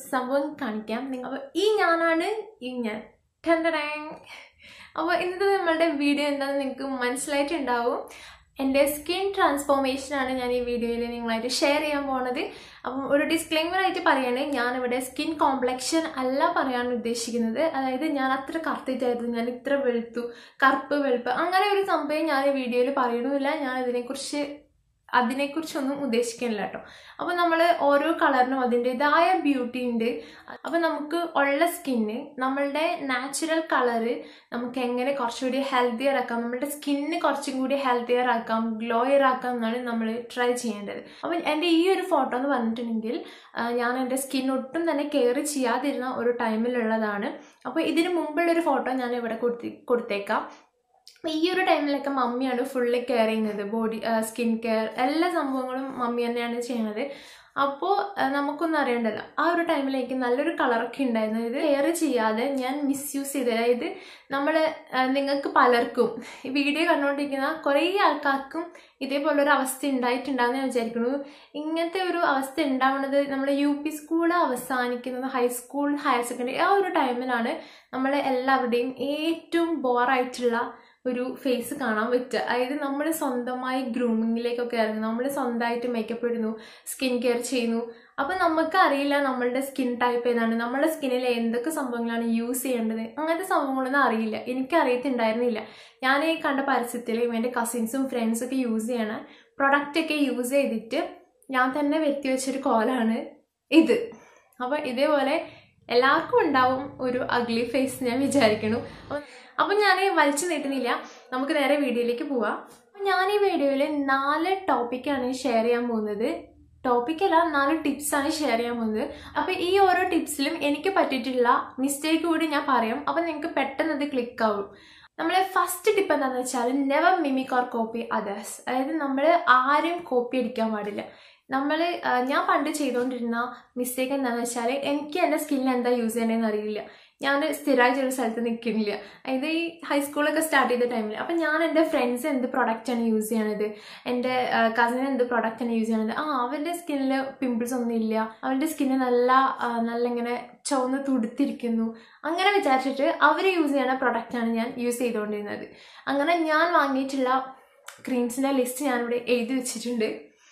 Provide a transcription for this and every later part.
സംഭവം കാണിക്കാം നിങ്ങൾ അപ്പോൾ ഈ ഞാനാണ് ഈ ഞാൻ ടണ്ടടാങ് അപ്പോൾ ഇന്നത്തെ നമ്മളുടെ വീഡിയോ എന്താണെന്ന് നിങ്ങൾക്ക് മനസ്സിലായിട്ടുണ്ടാവും എൻ്റെ സ്കിൻ ട്രാൻസ്ഫോർമേഷനാണ് ഞാൻ ഈ വീഡിയോയിൽ നിങ്ങളായിട്ട് ഷെയർ ചെയ്യാൻ പോണത് അപ്പം ഒരു ഡിസ്ക്ലെയിമർ ആയിട്ട് പറയാണ് ഞാനിവിടെ സ്കിൻ കോംപ്ലക്ഷൻ അല്ല പറയാൻ ഉദ്ദേശിക്കുന്നത് അതായത് ഞാൻ അത്ര കറുത്തിട്ടായിരുന്നു ഞാൻ ഇത്ര വെളുത്തു കറുപ്പ് വെളുപ്പ് അങ്ങനെ ഒരു സംഭവം ഞാൻ ഈ വീഡിയോയിൽ പറയണമില്ല ഞാൻ ഇതിനെക്കുറിച്ച് അതിനെക്കുറിച്ചൊന്നും ഉദ്ദേശിക്കുന്നില്ല കേട്ടോ അപ്പോൾ നമ്മൾ ഓരോ കളറിനും അതിൻ്റെതായ ബ്യൂട്ടി ഉണ്ട് അപ്പോൾ നമുക്ക് ഉള്ള സ്കിന്ന് നമ്മളുടെ നാച്ചുറൽ കളറ് നമുക്ക് എങ്ങനെ കുറച്ചുകൂടി ഹെൽത്തിയർ ആക്കാം നമ്മുടെ സ്കിന്ന് കുറച്ചും കൂടി ഹെൽത്തിയർ ആക്കാം ഗ്ലോയർ ആക്കാം എന്നാണ് നമ്മൾ ട്രൈ ചെയ്യേണ്ടത് അപ്പം എൻ്റെ ഈ ഒരു ഫോട്ടോ എന്ന് പറഞ്ഞിട്ടുണ്ടെങ്കിൽ ആ, ഞാൻ എൻ്റെ സ്കിൻ ഒട്ടും തന്നെ കെയർ ചെയ്യാതിരുന്ന ഒരു ടൈമിലുള്ളതാണ് അപ്പോൾ ഇതിന് മുമ്പുള്ളൊരു ഫോട്ടോ ഞാൻ ഇവിടെ കൊടുത്തി കൊടുത്തേക്കാം അപ്പോൾ ഈ ഒരു ടൈമിലൊക്കെ മമ്മിയാണ് ഫുള്ള് കെയർ ചെയ്യുന്നത് ബോഡി സ്കിൻ കെയർ എല്ലാ സംഭവങ്ങളും മമ്മി തന്നെയാണ് ചെയ്യുന്നത് അപ്പോൾ നമുക്കൊന്നും അറിയണ്ടല്ലോ ആ ഒരു ടൈമിലേക്ക് നല്ലൊരു കളറൊക്കെ ഉണ്ടായിരുന്നു ഇത് കെയർ ചെയ്യാതെ ഞാൻ മിസ്യൂസ് ചെയ്ത് അതായത് നമ്മൾ നിങ്ങൾക്ക് പലർക്കും ഈ വീഡിയോ കണ്ടുകൊണ്ടിരിക്കുന്ന കുറേ ആൾക്കാർക്കും ഇതേപോലൊരു അവസ്ഥ ഉണ്ടായിട്ടുണ്ടാകുന്ന ഞാൻ വിചാരിക്കുന്നു ഇങ്ങനത്തെ ഒരു അവസ്ഥ ഉണ്ടാവുന്നത് നമ്മൾ യു പി സ്കൂൾ അവസാനിക്കുന്നത് ഹൈസ്കൂൾ ഹയർ സെക്കൻഡറി ആ ഒരു ടൈമിലാണ് നമ്മൾ എല്ലാവരുടെയും ഏറ്റവും ബോറായിട്ടുള്ള ഒരു ഫേസ് കാണാൻ പറ്റുക അതായത് നമ്മൾ സ്വന്തമായി ഗ്രൂമിങ്ങിലേക്കൊക്കെ ഇറങ്ങുന്നു നമ്മൾ സ്വന്തമായിട്ട് മേക്കപ്പ് ഇടുന്നു സ്കിൻ കെയർ ചെയ്യുന്നു അപ്പം നമുക്ക് അറിയില്ല നമ്മളുടെ സ്കിൻ ടൈപ്പ് ഏതാണ് നമ്മുടെ സ്കിന്നിൽ എന്തൊക്കെ സംഭവങ്ങളാണ് യൂസ് ചെയ്യേണ്ടത് അങ്ങനത്തെ സംഭവങ്ങളൊന്നും അറിയില്ല എനിക്ക് അറിയത്തുണ്ടായിരുന്നില്ല ഞാൻ ഈ കണ്ട പരസ്യത്തിലും എൻ്റെ കസിൻസും ഫ്രണ്ട്സും ഒക്കെ യൂസ് ചെയ്യണ പ്രൊഡക്റ്റ് ഒക്കെ യൂസ് ചെയ്തിട്ട് ഞാൻ തന്നെ വ്യക്തി വെച്ചൊരു കോലാണ് ഇത് അപ്പോൾ ഇതേപോലെ എല്ലാവർക്കും ഉണ്ടാവും ഒരു അഗ്ലി ഫേസ് ഞാൻ വിചാരിക്കണു അപ്പം അപ്പം ഞാൻ വലിച്ചു നീട്ടുന്നില്ല നമുക്ക് നേരെ വീഡിയോയിലേക്ക് പോവാം അപ്പം ഞാൻ ഈ വീഡിയോയിൽ നാല് ടോപ്പിക്കാണ് ഷെയർ ചെയ്യാൻ പോകുന്നത് ടോപ്പിക്കല്ല നാല് ടിപ്സാണ് ഷെയർ ചെയ്യാൻ പോകുന്നത് അപ്പോൾ ഈ ഓരോ ടിപ്സിലും എനിക്ക് പറ്റിയിട്ടുള്ള മിസ്റ്റേക്ക് കൂടി ഞാൻ പറയാം അപ്പം നിങ്ങൾക്ക് പെട്ടെന്ന് അത് ക്ലിക്ക് ആവും നമ്മളെ ഫസ്റ്റ് ടിപ്പ് എന്താണെന്ന് വെച്ചാൽ never mimic or copy others അതായത് നമ്മൾ ആരും കോപ്പി അടിക്കാൻ പാടില്ല നമ്മൾ ഞാൻ പണ്ട് ചെയ്തുകൊണ്ടിരുന്ന മിസ്റ്റേക്ക് എന്താണെന്ന് വെച്ചാൽ എനിക്ക് എൻ്റെ സ്കിന്നിൽ എന്താ യൂസ് ചെയ്യണമെന്ന് അറിയില്ല ഞാൻ സ്ഥിരമായിട്ട് ഒരു സ്ഥലത്ത് നിൽക്കുന്നില്ല അതായത് ഈ ഹൈസ്കൂളൊക്കെ സ്റ്റാർട്ട് ചെയ്ത ടൈമിൽ അപ്പം ഞാൻ എൻ്റെ ഫ്രണ്ട്സ് എന്ത് പ്രൊഡക്റ്റാണ് യൂസ് ചെയ്യണത് എൻ്റെ കസിൻ എന്ത് പ്രൊഡക്റ്റാണ് യൂസ് ചെയ്യണത് ആ അവൻ്റെ സ്കിന്നിൽ പിമ്പിൾസ് ഒന്നും ഇല്ല അവൻ്റെ സ്കിന്ന് നല്ല ആ, നല്ല ഇങ്ങനെ ചുവന്ന് തുടുത്തിരിക്കുന്നു അങ്ങനെ വിചാരിച്ചിട്ട് അവർ യൂസ് ചെയ്യണ പ്രൊഡക്റ്റാണ് ഞാൻ യൂസ് ചെയ്തുകൊണ്ടിരുന്നത് അങ്ങനെ ഞാൻ വാങ്ങിയിട്ടുള്ള ക്രീംസിൻ്റെ ലിസ്റ്റ് ഞാനിവിടെ എഴുതി വെച്ചിട്ടുണ്ട്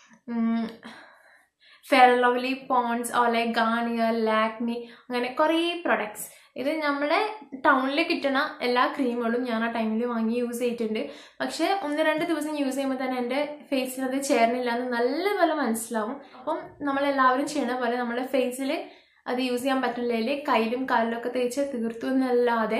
Fair Lovely Pond's Olay Garnier Lakme അങ്ങനെ കുറേ പ്രൊഡക്ട്സ് ഇത് നമ്മളെ ടൗണിൽ കിട്ടുന്ന എല്ലാ ക്രീമുകളും ഞാൻ ആ ടൈമിൽ വാങ്ങി യൂസ് ചെയ്തിട്ടുണ്ട് പക്ഷേ ഒന്ന് രണ്ട് ദിവസം യൂസ് ചെയ്യുമ്പോൾ തന്നെ എൻ്റെ ഫേസിൽ അത് ചേർന്നില്ല എന്ന് നല്ലപോലെ മനസ്സിലാവും അപ്പം നമ്മളെല്ലാവരും ചെയ്യണ പോലെ നമ്മുടെ ഫേസിൽ അത് യൂസ് ചെയ്യാൻ പറ്റില്ലെങ്കിൽ കയ്യിലും കാലിലും ഒക്കെ തേച്ച് തീർത്തു എന്നല്ലാതെ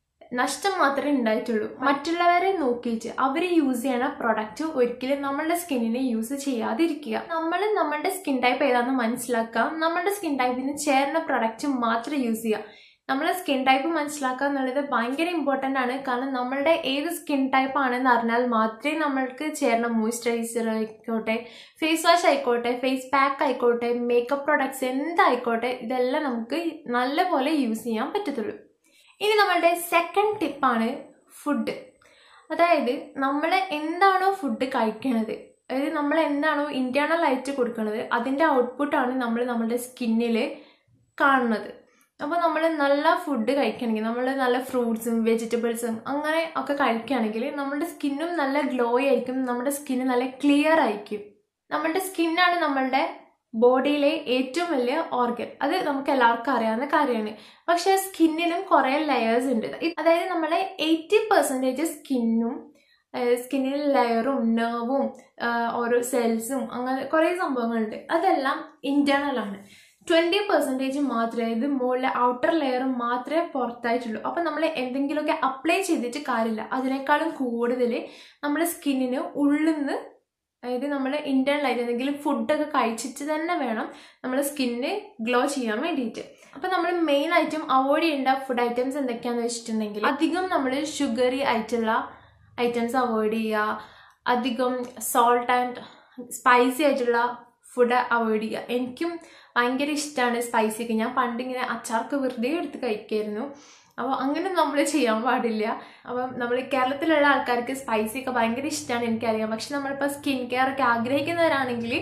നഷ്ടം മാത്രമേ ഉണ്ടായിട്ടുള്ളൂ മറ്റുള്ളവരെ നോക്കിയിട്ട് അവർ യൂസ് ചെയ്യണ പ്രൊഡക്റ്റ് ഒരിക്കലും നമ്മളുടെ സ്കിന്നിനെ യൂസ് ചെയ്യാതിരിക്കുക നമ്മൾ നമ്മളുടെ സ്കിൻ ടൈപ്പ് ഏതാണെന്ന് മനസ്സിലാക്കാം നമ്മളുടെ സ്കിൻ ടൈപ്പിന് ചേർന്ന പ്രൊഡക്റ്റ് മാത്രം യൂസ് ചെയ്യുക നമ്മളെ സ്കിൻ ടൈപ്പ് മനസ്സിലാക്കുക എന്നുള്ളത് ഭയങ്കര ഇമ്പോർട്ടൻ്റ് ആണ് കാരണം നമ്മളുടെ ഏത് സ്കിൻ ടൈപ്പ് ആണെന്ന് അറിഞ്ഞാൽ മാത്രമേ നമ്മൾക്ക് ചേർന്ന മോയ്സ്ചറൈസർ ആയിക്കോട്ടെ ഫേസ് വാഷ് ആയിക്കോട്ടെ ഫേസ് പാക്ക് ആയിക്കോട്ടെ മേക്കപ്പ് പ്രൊഡക്ട്സ് എന്തായിക്കോട്ടെ ഇതെല്ലാം നമുക്ക് നല്ലപോലെ യൂസ് ചെയ്യാൻ പറ്റത്തുള്ളൂ ഇനി നമ്മളുടെ സെക്കൻഡ് ടിപ്പാണ് ഫുഡ് അതായത് നമ്മൾ എന്താണോ ഫുഡ് കഴിക്കണത് അതായത് നമ്മൾ എന്താണോ ഇന്റേണൽ ആയിട്ട് കൊടുക്കുന്നത് അതിൻ്റെ ഔട്ട്പുട്ടാണ് നമ്മൾ നമ്മുടെ സ്കിന്നിൽ കാണുന്നത് അപ്പോൾ നമ്മൾ നല്ല ഫുഡ് കഴിക്കുകയാണെങ്കിൽ നമ്മൾ നല്ല ഫ്രൂട്ട്സും വെജിറ്റബിൾസും അങ്ങനെ ഒക്കെ കഴിക്കുകയാണെങ്കിൽ നമ്മുടെ സ്കിന്നും നല്ല ഗ്ലോ ആയിരിക്കും നമ്മുടെ സ്കിന്ന് നല്ല ക്ലിയർ ആയിരിക്കും നമ്മളുടെ സ്കിന്നാണ് നമ്മളുടെ ബോഡിയിലെ ഏറ്റവും വലിയ ഓർഗൻ അത് നമുക്ക് എല്ലാവർക്കും അറിയാവുന്ന കാര്യമാണ് പക്ഷെ സ്കിന്നിനും കുറേ ലെയേഴ്സ് ഉണ്ട് അതായത് നമ്മളെ എയ്റ്റി പെർസെൻറ്റേജ് സ്കിന്നും സ്കിന്നിൽ ലെയറും നെർവും ഓരോ സെൽസും അങ്ങനെ കുറേ സംഭവങ്ങളുണ്ട് അതെല്ലാം ഇന്റേണൽ ആണ് ട്വൻറ്റി പെർസെൻറ്റേജ് മാത്രമേ ഇത് മുകളിലെ ഔട്ടർ ലെയർ മാത്രമേ പുറത്തായിട്ടുള്ളൂ അപ്പം നമ്മൾ എന്തെങ്കിലുമൊക്കെ അപ്ലൈ ചെയ്തിട്ട് കാര്യമില്ല അതിനേക്കാളും കൂടുതൽ നമ്മുടെ സ്കിന്നിന് ഉള്ളിൽ നിന്ന് അതായത് നമ്മൾ ഇന്റേണൽ ആയിട്ട് എന്തെങ്കിലും ഫുഡൊക്കെ കഴിച്ചിട്ട് തന്നെ വേണം നമ്മുടെ സ്കിന്ന് ഗ്ലോ ചെയ്യാൻ വേണ്ടിയിട്ട് അപ്പം നമ്മൾ മെയിൻ ആയിട്ടും അവോയ്ഡ് ചെയ്യേണ്ട ഫുഡ് ഐറ്റംസ് എന്തൊക്കെയാണെന്ന് വെച്ചിട്ടുണ്ടെങ്കിൽ അധികം നമ്മൾ ഷുഗറി ആയിട്ടുള്ള ഐറ്റംസ് അവോയ്ഡ് ചെയ്യുക അധികം സോൾട്ട് ആൻഡ് സ്പൈസി ആയിട്ടുള്ള ഫുഡ് അവോയ്ഡ് ചെയ്യുക എനിക്കും ഭയങ്കര ഇഷ്ടമാണ് സ്പൈസി ഒക്കെ ഞാൻ പണ്ടിങ്ങനെ അച്ചാർക്ക് വെറുതെ എടുത്ത് കഴിക്കായിരുന്നു അപ്പോൾ അങ്ങനെ നമ്മൾ ചെയ്യാൻ പാടില്ല അപ്പം നമ്മൾ കേരളത്തിലുള്ള ആൾക്കാർക്ക് സ്പൈസി ഒക്കെ ഭയങ്കര ഇഷ്ടമാണ് എനിക്കറിയാം പക്ഷെ നമ്മളിപ്പോൾ സ്കിൻ കെയർ ഒക്കെ ആഗ്രഹിക്കുന്നവരാണെങ്കിൽ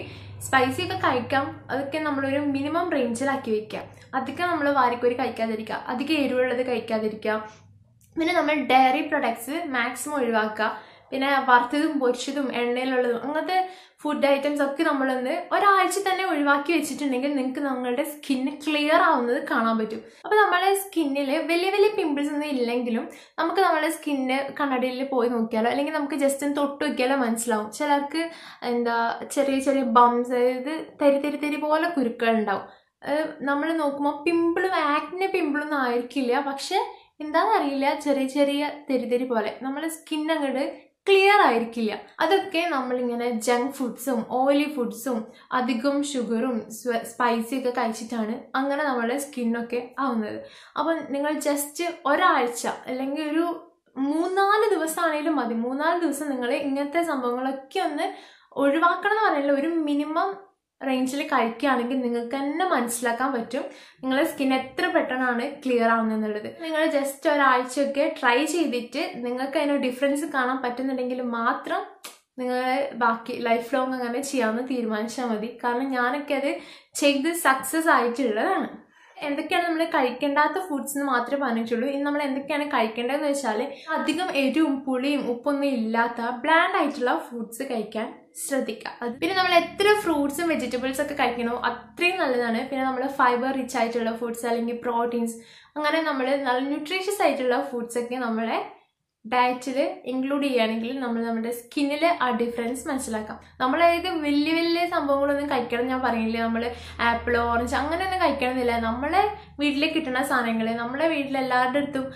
സ്പൈസി ഒക്കെ കഴിക്കാം അതൊക്കെ നമ്മളൊരു മിനിമം റേഞ്ചിലാക്കി വെക്കുക അധികം നമ്മൾ വാരിക്കോരി കഴിക്കാതിരിക്കുക അധികം എരിവുള്ളത് കഴിക്കാതിരിക്കുക പിന്നെ നമ്മൾ ഡയറി പ്രൊഡക്ട്സ് മാക്സിമം ഒഴിവാക്കുക പിന്നെ വറുത്തതും പൊരിച്ചതും എണ്ണയിലുള്ളതും അങ്ങനത്തെ ഫുഡ് ഐറ്റംസ് ഒക്കെ നമ്മളൊന്ന് ഒരാഴ്ച തന്നെ ഒഴിവാക്കി വെച്ചിട്ടുണ്ടെങ്കിൽ നിങ്ങൾക്ക് നിങ്ങളുടെ സ്കിന്ന് ക്ലിയർ ആവുന്നത് കാണാൻ പറ്റും അപ്പോൾ നമ്മുടെ സ്കിന്നിൽ വലിയ വലിയ പിമ്പിൾസ് ഒന്നും ഇല്ലെങ്കിലും നമുക്ക് നമ്മുടെ സ്കിന്ന് കണ്ണടയിൽ പോയി നോക്കിയാലോ അല്ലെങ്കിൽ നമുക്ക് ജസ്റ്റ് ഒന്ന് തൊട്ട് നോക്കിയാലോ മനസ്സിലാവും ചിലർക്ക് എന്താ ചെറിയ ചെറിയ ബംസ് അതായത് തരി തരി തരി പോലെ കുരുക്കൾ ഉണ്ടാവും നമ്മൾ നോക്കുമ്പോൾ പിമ്പിളും ആക്നെ പിമ്പിളൊന്നും ആയിരിക്കില്ല പക്ഷെ എന്താണെന്നറിയില്ല ചെറിയ ചെറിയ തെരി തെരി പോലെ നമ്മുടെ സ്കിൻ അങ്ങോട്ട് ക്ലിയർ ആയിരിക്കില്ല അതൊക്കെ നമ്മളിങ്ങനെ ജങ്ക് ഫുഡ്സും ഓയിലി ഫുഡ്സും അധികം ഷുഗറും സ്പൈസി ഒക്കെ കഴിച്ചിട്ടാണ് അങ്ങനെ നമ്മുടെ സ്കിന്നൊക്കെ ആവുന്നത് അപ്പം നിങ്ങൾ ജസ്റ്റ് ഒരാഴ്ച അല്ലെങ്കിൽ ഒരു മൂന്നാല് ദിവസമാണെങ്കിലും മതി മൂന്നാല് ദിവസം നിങ്ങൾ ഇങ്ങനത്തെ സംഭവങ്ങളൊക്കെ ഒന്ന് ഒഴിവാക്കണം എന്ന് പറയില്ല ഒരു മിനിമം റേഞ്ചിൽ കഴിക്കുകയാണെങ്കിൽ നിങ്ങൾക്ക് തന്നെ മനസ്സിലാക്കാൻ പറ്റും നിങ്ങളുടെ സ്കിൻ എത്ര പെട്ടെന്നാണ് ക്ലിയർ ആവുന്നത് നിങ്ങൾ ജസ്റ്റ് ഒരാഴ്ചയൊക്കെ ട്രൈ ചെയ്തിട്ട് നിങ്ങൾക്ക് അതിന് ഡിഫറൻസ് കാണാൻ പറ്റുന്നുണ്ടെങ്കിൽ മാത്രം നിങ്ങൾ ബാക്കി ലൈഫ് ലോങ് അങ്ങനെ ചെയ്യാമെന്ന് തീരുമാനിച്ചാൽ മതി കാരണം ഞാനൊക്കെ അത് ചെയ്ത് സക്സസ് ആയിട്ടുള്ളതാണ് എന്തൊക്കെയാണ് നമ്മൾ കഴിക്കേണ്ടാത്ത ഫുഡ്സ് എന്ന് മാത്രമേ പറഞ്ഞിട്ടുള്ളൂ ഇനി നമ്മൾ എന്തൊക്കെയാണ് കഴിക്കേണ്ടതെന്ന് വെച്ചാൽ അധികം എരിവും പുളിയും ഉപ്പൊന്നും ഇല്ലാത്ത ബ്ലാൻഡ് ആയിട്ടുള്ള ഫുഡ്സ് കഴിക്കാൻ ശ്രദ്ധിക്കുക പിന്നെ നമ്മൾ എത്ര ഫ്രൂട്ട്സും വെജിറ്റബിൾസ് ഒക്കെ കഴിക്കണോ അത്രയും നല്ലതാണ് പിന്നെ നമ്മൾ ഫൈബർ റിച്ച് ആയിട്ടുള്ള ഫുഡ്സ് അല്ലെങ്കിൽ പ്രോട്ടീൻസ് അങ്ങനെ നമ്മൾ നല്ല ന്യൂട്രീഷ്യസ് ആയിട്ടുള്ള ഫുഡ്സ് ഒക്കെ നമ്മളെ ഡയറ്റിൽ ഇൻക്ലൂഡ് ചെയ്യുകയാണെങ്കിൽ നമ്മൾ നമ്മുടെ സ്കിന്നിൽ ആ ഡിഫറൻസ് മനസ്സിലാക്കാം നമ്മൾ അതായത് വലിയ വലിയ സംഭവങ്ങളൊന്നും കഴിക്കണം ഞാൻ പറയില്ല നമ്മൾ ആപ്പിൾ ഓറഞ്ച് അങ്ങനെയൊന്നും കഴിക്കണമെന്നില്ല നമ്മളെ വീട്ടിൽ കിട്ടുന്ന സാധനങ്ങൾ നമ്മളെ വീട്ടിൽ എല്ലാവരുടെ അടുത്തും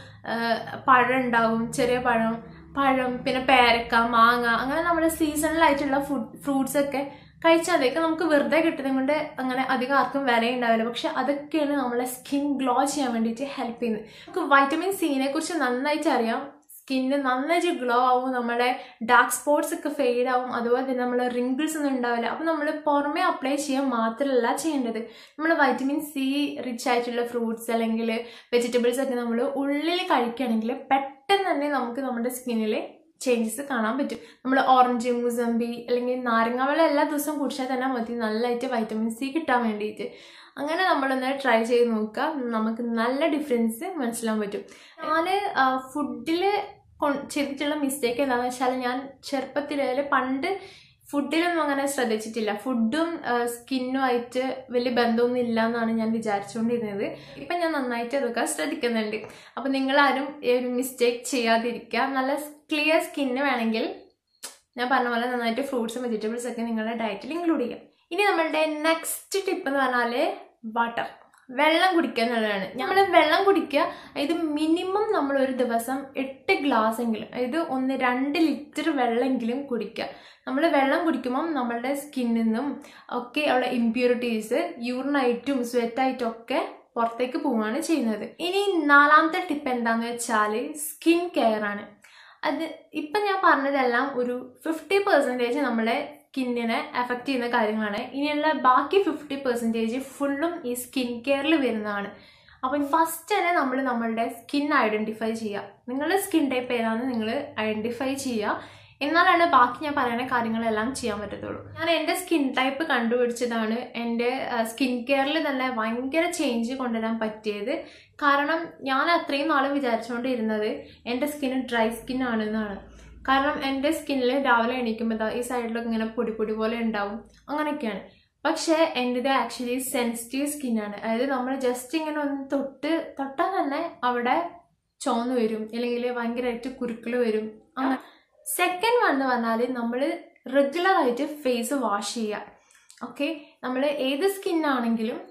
പഴം ഉണ്ടാവും ചെറിയ പഴം പഴം പിന്നെ പേരക്ക മാങ്ങ അങ്ങനെ നമ്മുടെ സീസണലായിട്ടുള്ള ഫുഡ് ഫ്രൂട്ട്സ് ഒക്കെ കഴിച്ചാൽ അതൊക്കെ നമുക്ക് വെറുതെ കിട്ടുന്നത് കൊണ്ട് അങ്ങനെ അധികം ആർക്കും വില ഉണ്ടാവില്ല പക്ഷെ അതൊക്കെയാണ് നമ്മളെ സ്കിൻ ഗ്ലോ ചെയ്യാൻ വേണ്ടിയിട്ട് ഹെൽപ്പ് ചെയ്യുന്നത് നമുക്ക് വൈറ്റമിൻ സിനെ കുറിച്ച് നന്നായിട്ട് അറിയാം സ്കിന്ന് നന്നായിട്ട് ഗ്ലോ ആവും നമ്മുടെ ഡാർക്ക് സ്പോട്ട്സ് ഒക്കെ ഫെയ്ഡ് ആവും അതുപോലെ തന്നെ നമ്മൾ റിങ്കിൾസ് ഒന്നും ഉണ്ടാവില്ല അപ്പം നമ്മൾ പുറമേ അപ്ലൈ ചെയ്യാൻ മാത്രമല്ല ചെയ്യേണ്ടത് നമ്മൾ വൈറ്റമിൻ സി റിച്ച് ആയിട്ടുള്ള ഫ്രൂട്ട്സ് അല്ലെങ്കിൽ വെജിറ്റബിൾസ് ഒക്കെ നമ്മൾ ഉള്ളിൽ കഴിക്കുകയാണെങ്കിൽ പെട്ടെന്ന് തന്നെ നമുക്ക് നമ്മുടെ സ്കിന്നിൽ ചേഞ്ചസ് കാണാൻ പറ്റും നമ്മൾ ഓറഞ്ച് മുസമ്പി അല്ലെങ്കിൽ നാരങ്ങ വെള്ളം എല്ലാ ദിവസവും കുടിച്ചാൽ തന്നെ മതി നല്ലതായിട്ട് വൈറ്റമിൻ സി കിട്ടാൻ വേണ്ടിയിട്ട് അങ്ങനെ നമ്മളൊന്ന് ട്രൈ ചെയ്ത് നോക്കുക നമുക്ക് നല്ല ഡിഫറൻസ് മനസ്സിലാൻ പറ്റും ഞാൻ ഫുഡിൽ ചെയ്തിട്ടുള്ള മിസ്റ്റേക്ക് എന്താണെന്ന് വെച്ചാൽ ഞാൻ ചെറുപ്പത്തിൽ പണ്ട് ഫുഡിലൊന്നും അങ്ങനെ ശ്രദ്ധിച്ചിട്ടില്ല ഫുഡും സ്കിന്നുമായിട്ട് വലിയ ബന്ധമൊന്നും ഇല്ല എന്നാണ് ഞാൻ വിചാരിച്ചുകൊണ്ടിരുന്നത് ഇപ്പം ഞാൻ നന്നായിട്ട് അതൊക്കെ ശ്രദ്ധിക്കുന്നുണ്ട് അപ്പം നിങ്ങളാരും ഈ ഒരു മിസ്റ്റേക്ക് ചെയ്യാതിരിക്കുക നല്ല ക്ലിയർ സ്കിന്ന് വേണമെങ്കിൽ ഞാൻ പറഞ്ഞ പോലെ നന്നായിട്ട് ഫ്രൂട്ട്സും വെജിറ്റബിൾസ് ഒക്കെ നിങ്ങളുടെ ഡയറ്റിൽ ഇൻക്ലൂഡ് ചെയ്യാം ഇനി നമ്മളുടെ നെക്സ്റ്റ് ടിപ്പ് എന്ന് പറഞ്ഞാൽ വാട്ടർ വെള്ളം കുടിക്കുക എന്നുള്ളതാണ് നമ്മൾ വെള്ളം കുടിക്കുക ഇത് മിനിമം നമ്മൾ ഒരു ദിവസം എട്ട് ഗ്ലാസ് എങ്കിലും അതായത് ഒന്ന് രണ്ട് ലിറ്റർ വെള്ളമെങ്കിലും കുടിക്കുക നമ്മൾ വെള്ളം കുടിക്കുമ്പം നമ്മളുടെ സ്കിന്നിൽ നിന്നും ഒക്കെ ഉള്ള ഇമ്പ്യൂരിറ്റീസ് യൂറിനായിട്ടും സ്വെറ്റായിട്ടും ഒക്കെ പുറത്തേക്ക് പോവുകയാണ് ചെയ്യുന്നത് ഇനി നാലാമത്തെ ടിപ്പ് എന്താന്ന് വെച്ചാൽ സ്കിൻ കെയർ ആണ് അത് ഇപ്പം ഞാൻ പറഞ്ഞതെല്ലാം ഒരു ഫിഫ്റ്റി പെർസെൻറ്റേജ് നമ്മളെ സ്കിന്നിനെ എഫക്റ്റ് ചെയ്യുന്ന കാര്യങ്ങളാണ് ഇനിയുള്ള ബാക്കി ഫിഫ്റ്റി പെർസെൻറ്റേജ് ഫുള്ളും ഈ സ്കിൻ കെയറിൽ വരുന്നതാണ് അപ്പം ഫസ്റ്റ് തന്നെ നമ്മൾ നമ്മളുടെ സ്കിൻ ഐഡൻറ്റിഫൈ ചെയ്യുക നിങ്ങളുടെ സ്കിൻ ടൈപ്പ് ഏതാണെന്ന് നിങ്ങൾ ഐഡൻറ്റിഫൈ ചെയ്യുക എന്നാലാണ് ബാക്കി ഞാൻ പറയുന്ന കാര്യങ്ങളെല്ലാം ചെയ്യാൻ പറ്റത്തുള്ളൂ ഞാൻ എൻ്റെ സ്കിൻ ടൈപ്പ് കണ്ടുപിടിച്ചതാണ് എൻ്റെ സ്കിൻ കെയറിൽ തന്നെ ഭയങ്കര ചേഞ്ച് കൊണ്ടുവരാൻ പറ്റിയത് കാരണം ഞാൻ അത്രയും നാൾ വിചാരിച്ചുകൊണ്ടിരുന്നത് എൻ്റെ സ്കിന്ന് ഡ്രൈ സ്കിൻ ആണെന്നാണ് കാരണം എൻ്റെ സ്കിന്നിൽ രാവിലെ എണീക്കുമ്പോൾ ഈ സൈഡിലൊക്കെ ഇങ്ങനെ പൊടി പൊടി പോലെ ഉണ്ടാവും അങ്ങനെയൊക്കെയാണ് പക്ഷേ എൻ്റെത് ആക്ച്വലി സെൻസിറ്റീവ് സ്കിന്നാണ് അതായത് നമ്മൾ ജസ്റ്റ് ഇങ്ങനെ ഒന്ന് തൊട്ട് തൊട്ടാൽ തന്നെ അവിടെ ചോന്ന് വരും അല്ലെങ്കിൽ ഭയങ്കരമായിട്ട് കുരുക്കൾ വരും അങ്ങനെ സെക്കൻഡ് വൺ എന്ന് പറഞ്ഞാൽ നമ്മൾ റെഗുലറായിട്ട് ഫേസ് വാഷ് ചെയ്യുക ഓക്കെ നമ്മൾ ഏത് സ്കിന്നാണെങ്കിലും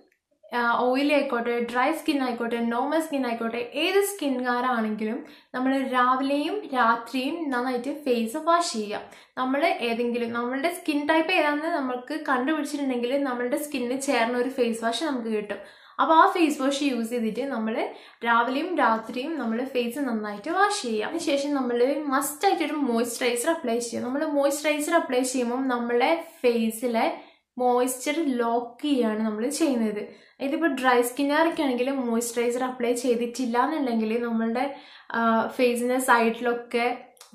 ഓയിലി ആയിക്കോട്ടെ ഡ്രൈ സ്കിൻ ആയിക്കോട്ടെ നോർമൽ സ്കിൻ ആയിക്കോട്ടെ ഏത് സ്കിൻകാരാണെങ്കിലും നമ്മൾ രാവിലെയും രാത്രിയും നന്നായിട്ട് ഫേസ് വാഷ് ചെയ്യുക നമ്മൾ ഏതെങ്കിലും നമ്മളുടെ സ്കിൻ ടൈപ്പ് ഏതാണെന്ന് നമുക്ക് കണ്ടുപിടിച്ചിട്ടുണ്ടെങ്കിൽ നമ്മളുടെ സ്കിന്നിന് ചേർന്ന ഒരു ഫേസ് വാഷ് നമുക്ക് കിട്ടും അപ്പോൾ ആ ഫേസ് വാഷ് യൂസ് ചെയ്തിട്ട് നമ്മൾ രാവിലെയും രാത്രിയും നമ്മൾ ഫേസ് നന്നായിട്ട് വാഷ് ചെയ്യുക അതിനുശേഷം നമ്മൾ മസ്റ്റ് ആയിട്ടൊരു മോയ്സ്ചറൈസർ അപ്ലൈ ചെയ്യുക നമ്മൾ മോയ്സ്ചറൈസർ അപ്ലൈ ചെയ്യുമ്പോൾ നമ്മളെ ഫേസിലെ മോയ്സ്ചർ ലോക്ക് ചെയ്യുകയാണ് നമ്മൾ ചെയ്യുന്നത് ഇതിപ്പോൾ ഡ്രൈ സ്കിന്നുകാരൊക്കെ ആണെങ്കിൽ മോയ്സ്ചറൈസർ അപ്ലൈ ചെയ്തിട്ടില്ല എന്നുണ്ടെങ്കിൽ നമ്മളുടെ ഫേസിൻ്റെ സൈഡിലൊക്കെ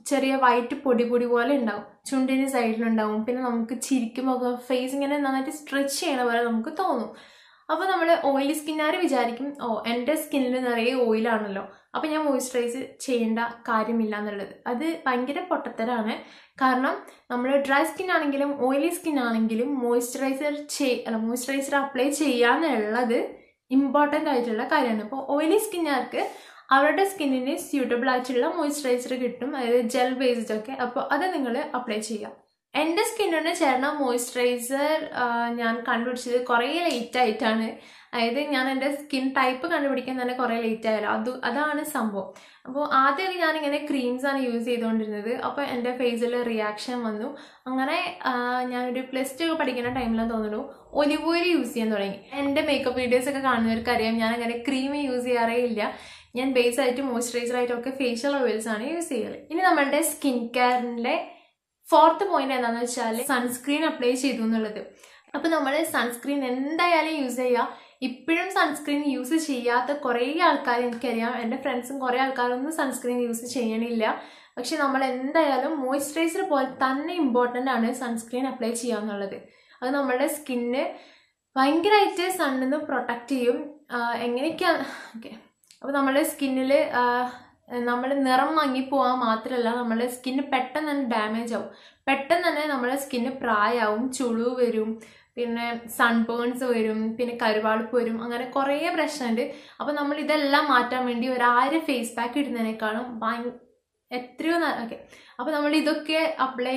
ചെറിയ വൈറ്റ് പൊടി പൊടി പോലെ ഉണ്ടാവും ചുണ്ടിന് സൈഡിലുണ്ടാവും പിന്നെ നമുക്ക് ചിരിക്കുമ്പോൾ ഫേസ് ഇങ്ങനെ നന്നായിട്ട് സ്ട്രെച്ച് ചെയ്യണ പോലെ നമുക്ക് തോന്നും അപ്പോൾ നമ്മൾ ഓയിലി സ്കിന്നുകാർ വിചാരിക്കും ഓ എൻ്റെ സ്കിന്നിൽ നിറയെ ഓയിലാണല്ലോ അപ്പോൾ ഞാൻ മോയ്സ്ചറൈസ് ചെയ്യേണ്ട കാര്യമില്ല എന്നുള്ളത് അത് ഭയങ്കര പൊട്ടത്തരാണ് കാരണം നമ്മൾ ഡ്രൈ സ്കിൻ ആണെങ്കിലും ഓയിലി സ്കിൻ ആണെങ്കിലും മോയ്സ്ചറൈസർ ചെയ് അല്ല മോയ്സ്ചറൈസർ അപ്ലൈ ചെയ്യാന്നുള്ളത് ഇമ്പോർട്ടൻ്റ് ആയിട്ടുള്ള കാര്യമാണ് ഇപ്പോൾ ഓയിലി സ്കിന്നുകാർക്ക് അവരുടെ സ്കിന്നിന് സ്യൂട്ടബിൾ ആയിട്ടുള്ള മോയ്സ്ചറൈസർ കിട്ടും അതായത് ജെൽ ബേസ്ഡ് ഒക്കെ അപ്പോൾ അത് നിങ്ങൾ അപ്ലൈ ചെയ്യാം എൻ്റെ സ്കിന്നിന് ചേർന്ന മോയ്സ്ചറൈസർ ഞാൻ കണ്ടുപിടിച്ചത് കുറേ ലേറ്റ് ആയിട്ടാണ് അതായത് ഞാൻ എൻ്റെ സ്കിൻ ടൈപ്പ് കണ്ടുപിടിക്കാൻ തന്നെ കുറേ ലേറ്റ് ആയല്ലോ അത് അതാണ് സംഭവം അപ്പോൾ ആദ്യമൊക്കെ ഞാനിങ്ങനെ ക്രീംസ് ആണ് യൂസ് ചെയ്തുകൊണ്ടിരുന്നത് അപ്പോൾ എൻ്റെ ഫേസിൽ റിയാക്ഷൻ വന്നു അങ്ങനെ ഞാനൊരു പ്ലസ് ടു ഒക്കെ പഠിക്കുന്ന ടൈമിലാണ് തോന്നുന്നു ഒലിവ് ഓയിൽ യൂസ് ചെയ്യാൻ തുടങ്ങി എൻ്റെ മേക്കപ്പ് വീഡിയോസ് ഒക്കെ കാണുന്നവർക്ക് അറിയാം ഞാൻ അങ്ങനെ ക്രീം യൂസ് ചെയ്യാറേ ഇല്ല ഞാൻ ബേസ് ആയിട്ട് മോയ്സ്ചറൈസർ ആയിട്ടും ഒക്കെ ഫേഷ്യൽ ഓയിൽസ് ആണ് യൂസ് ചെയ്യാറ് ഇനി നമ്മളുടെ സ്കിൻ കെയറിൻ്റെ ഫോർത്ത് പോയിന്റ് എന്താണെന്ന് വെച്ചാൽ സൺസ്ക്രീൻ അപ്ലൈ ചെയ്തു എന്നുള്ളത് അപ്പോൾ നമ്മൾ സൺസ്ക്രീൻ എന്തായാലും യൂസ് ചെയ്യുക ഇപ്പോഴും സൺസ്ക്രീൻ യൂസ് ചെയ്യാത്ത കുറേ ആൾക്കാർ എനിക്കറിയാം എൻ്റെ ഫ്രണ്ട്സും കുറേ ആൾക്കാരൊന്നും സൺസ്ക്രീൻ യൂസ് ചെയ്യണില്ല പക്ഷെ നമ്മൾ എന്തായാലും മോയ്സ്ചറൈസർ പോലെ തന്നെ ഇമ്പോർട്ടൻ്റ് ആണ് സൺസ്ക്രീൻ അപ്ലൈ ചെയ്യുക എന്നുള്ളത് അത് നമ്മുടെ സ്കിന്ന് ഭയങ്കരമായിട്ട് സണ്ണിൽ നിന്ന് പ്രൊട്ടക്റ്റ് ചെയ്യും എങ്ങനെയൊക്കെയാണ് ഓക്കെ അപ്പോൾ നമ്മുടെ സ്കിന്നിൽ നമ്മൾ നിറം മങ്ങിപ്പോവാൻ മാത്രമല്ല നമ്മുടെ സ്കിന്ന് പെട്ടെന്ന് തന്നെ ഡാമേജ് ആവും പെട്ടെന്ന് തന്നെ നമ്മുടെ സ്കിന്ന് പ്രായമാവും ചുളിവ് വരും പിന്നെ സൺബേൺസ് വരും പിന്നെ കരുവാളിപ്പ് വരും അങ്ങനെ കുറേ പ്രശ്നമുണ്ട് അപ്പോൾ നമ്മൾ ഇതെല്ലാം മാറ്റാൻ വേണ്ടി ഒരു ആയിരം ഫേസ് പാക്ക് ഇടുന്നതിനേക്കാളും ഭയ എത്രയോ ഓക്കെ അപ്പോൾ നമ്മൾ ഇതൊക്കെ അപ്ലൈ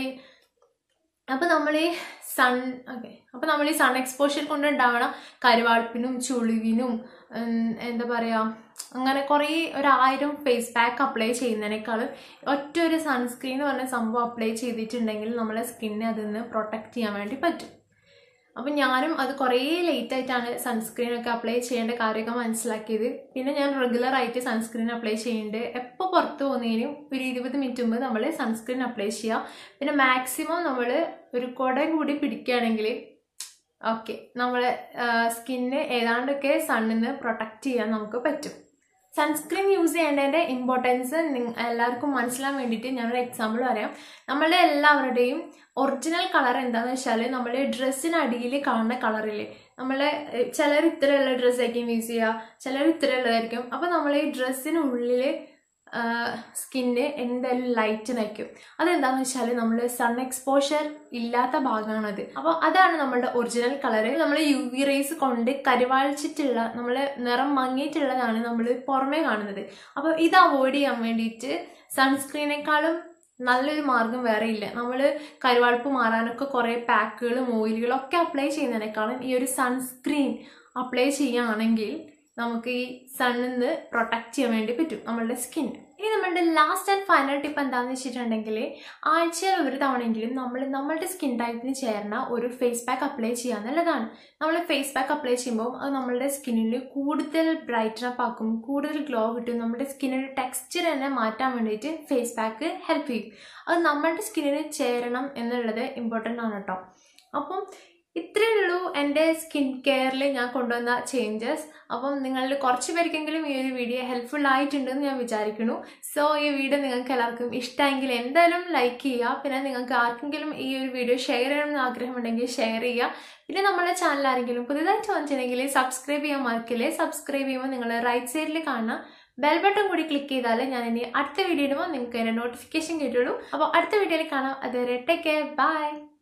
അപ്പോൾ നമ്മൾ ഈ സൺ ഓക്കെ അപ്പോൾ നമ്മൾ ഈ സൺ എക്സ്പോഷർ കൊണ്ട് ഉണ്ടാവണ കരുവാളിപ്പിനും ചുളിവിനും എന്താ പറയുക അങ്ങനെ കുറേ ഒരായിരം ഫേസ് പാക്ക് അപ്ലൈ ചെയ്യുന്നതിനേക്കാളും ഒറ്റ ഒരു സൺസ്ക്രീൻ എന്ന് പറഞ്ഞ സംഭവം അപ്ലൈ ചെയ്തിട്ടുണ്ടെങ്കിൽ നമ്മളെ സ്കിന്നെ അതിൽ നിന്ന് പ്രൊട്ടക്റ്റ് ചെയ്യാൻ വേണ്ടി പറ്റും അപ്പം ഞാനും അത് കുറേ ലേറ്റ് ആയിട്ടാണ് സൺസ്ക്രീൻ ഒക്കെ അപ്ലൈ ചെയ്യേണ്ട കാര്യമൊക്കെ മനസ്സിലാക്കിയത് പിന്നെ ഞാൻ റെഗുലർ ആയിട്ട് സൺസ്ക്രീൻ അപ്ലൈ ചെയ്യുന്നുണ്ട് എപ്പോൾ പുറത്ത് പോകുന്നതിനും ഒരു ഇരുപത് മിനിറ്റ് മുമ്പ് നമ്മൾ സൺസ്ക്രീൻ അപ്ലൈ ചെയ്യുക പിന്നെ മാക്സിമം നമ്മൾ ഒരു കുടം കൂടി പിടിക്കുകയാണെങ്കിൽ ഓക്കെ നമ്മളെ സ്കിന്ന് ഏതാണ്ടൊക്കെ സണ്ണിൽ നിന്ന് പ്രൊട്ടക്റ്റ് ചെയ്യാൻ നമുക്ക് പറ്റും സൺസ്ക്രീൻ യൂസ് ചെയ്യേണ്ടതിൻ്റെ ഇമ്പോർട്ടൻസ് എല്ലാവർക്കും മനസ്സിലാൻ വേണ്ടിയിട്ട് ഞാനൊരു എക്സാമ്പിൾ പറയാം നമ്മളുടെ എല്ലാവരുടെയും ഒറിജിനൽ കളർ എന്താണെന്ന് വെച്ചാൽ നമ്മുടെ ഡ്രസ്സിനടിയിൽ കാണുന്ന കളറില്ലേ നമ്മളെ ചിലർ ഇത്രയുള്ള ഡ്രസ്സായിരിക്കും യൂസ് ചെയ്യുക ചിലർ ഇത്രയുള്ളതായിരിക്കും അപ്പോൾ നമ്മൾ ഈ ഡ്രസ്സിനുള്ളിൽ സ്കിന്ന് എന്തായാലും ലൈറ്റനായിരിക്കും അതെന്താണെന്ന് വെച്ചാൽ നമ്മൾ സൺ എക്സ്പോഷർ ഇല്ലാത്ത ഭാഗമാണത് അപ്പോൾ അതാണ് നമ്മളുടെ ഒറിജിനൽ കളറ് നമ്മൾ യു വി റേസ് കൊണ്ട് കരുവാളിച്ചിട്ടുള്ള നമ്മൾ നിറം മങ്ങിയിട്ടുള്ളതാണ് നമ്മൾ പുറമേ കാണുന്നത് അപ്പോൾ ഇത് അവോയ്ഡ് ചെയ്യാൻ വേണ്ടിയിട്ട് സൺസ്ക്രീനേക്കാളും നല്ലൊരു മാർഗം വേറെ ഇല്ല നമ്മൾ കരുവാളിപ്പ് മാറാനൊക്കെ കുറേ പാക്കുകളും ഓയിലുകളും ഒക്കെ അപ്ലൈ ചെയ്യുന്നതിനേക്കാളും ഈ ഒരു സൺസ്ക്രീൻ അപ്ലൈ ചെയ്യുകയാണെങ്കിൽ നമുക്ക് ഈ സണ്ണിൽ നിന്ന് പ്രൊട്ടക്റ്റ് ചെയ്യാൻ വേണ്ടി പറ്റും നമ്മളുടെ സ്കിൻ ഇനി നമ്മളുടെ ലാസ്റ്റ് ആൻഡ് ഫൈനൽ ടിപ്പ് എന്താണെന്ന് വെച്ചിട്ടുണ്ടെങ്കിൽ ആഴ്ചയിൽ ഒരു തവണയെങ്കിലും നമ്മൾ നമ്മളുടെ സ്കിൻ ടൈപ്പിന് ചേർന്ന ഒരു ഫേസ് പാക്ക് അപ്ലൈ ചെയ്യുക എന്നുള്ളതാണ് നമ്മൾ ഫേസ് പാക്ക് അപ്ലൈ ചെയ്യുമ്പോൾ അത് നമ്മളുടെ സ്കിന്നിന് കൂടുതൽ ബ്രൈറ്റനപ്പ് ആക്കും കൂടുതൽ ഗ്ലോ കിട്ടും നമ്മുടെ സ്കിന്നിൻ്റെ ടെക്സ്ചർ തന്നെ മാറ്റാൻ വേണ്ടിയിട്ട് ഫേസ് പാക്ക് ഹെൽപ്പ് ചെയ്യും അത് നമ്മളുടെ സ്കിന്നിന് ചേരണം എന്നുള്ളത് ഇമ്പോർട്ടൻ്റ് ആണ് കേട്ടോ അപ്പം ഇത്രയേ ഉള്ളൂ എൻ്റെ സ്കിൻ കെയറിൽ ഞാൻ കൊണ്ടുവന്ന ചേഞ്ചസ് അപ്പം നിങ്ങളിൽ കുറച്ച് പേർക്കെങ്കിലും ഈ ഒരു വീഡിയോ ഹെൽപ്ഫുൾ ആയിട്ടുണ്ടെന്ന് ഞാൻ വിചാരിക്കുന്നു സോ ഈ വീഡിയോ നിങ്ങൾക്ക് എല്ലാവർക്കും ഇഷ്ടമെങ്കിൽ എന്തായാലും ലൈക്ക് ചെയ്യുക പിന്നെ നിങ്ങൾക്ക് ആർക്കെങ്കിലും ഈ ഒരു വീഡിയോ ഷെയർ ചെയ്യണമെന്ന് ആഗ്രഹമുണ്ടെങ്കിൽ ഷെയർ ചെയ്യുക പിന്നെ നമ്മുടെ ചാനൽ ആരെങ്കിലും പുതുതായിട്ട് വന്നിട്ടുണ്ടെങ്കിൽ സബ്സ്ക്രൈബ് ചെയ്യാൻ മറക്കില്ലേ സബ്സ്ക്രൈബ് ചെയ്യുമ്പോൾ നിങ്ങൾ റൈറ്റ് സൈഡിൽ കാണുന്ന ബെൽ ബട്ടൺ കൂടി ക്ലിക്ക് ചെയ്താൽ ഞാൻ ഇനി അടുത്ത വീഡിയോ ഇടുമ്പോൾ നിങ്ങൾക്ക് അതിൻ്റെ നോട്ടിഫിക്കേഷൻ കിട്ടുള്ളൂ അപ്പോൾ അടുത്ത വീഡിയോയിൽ കാണാം അതുവരെ ടേക്ക് കെയർ ബൈ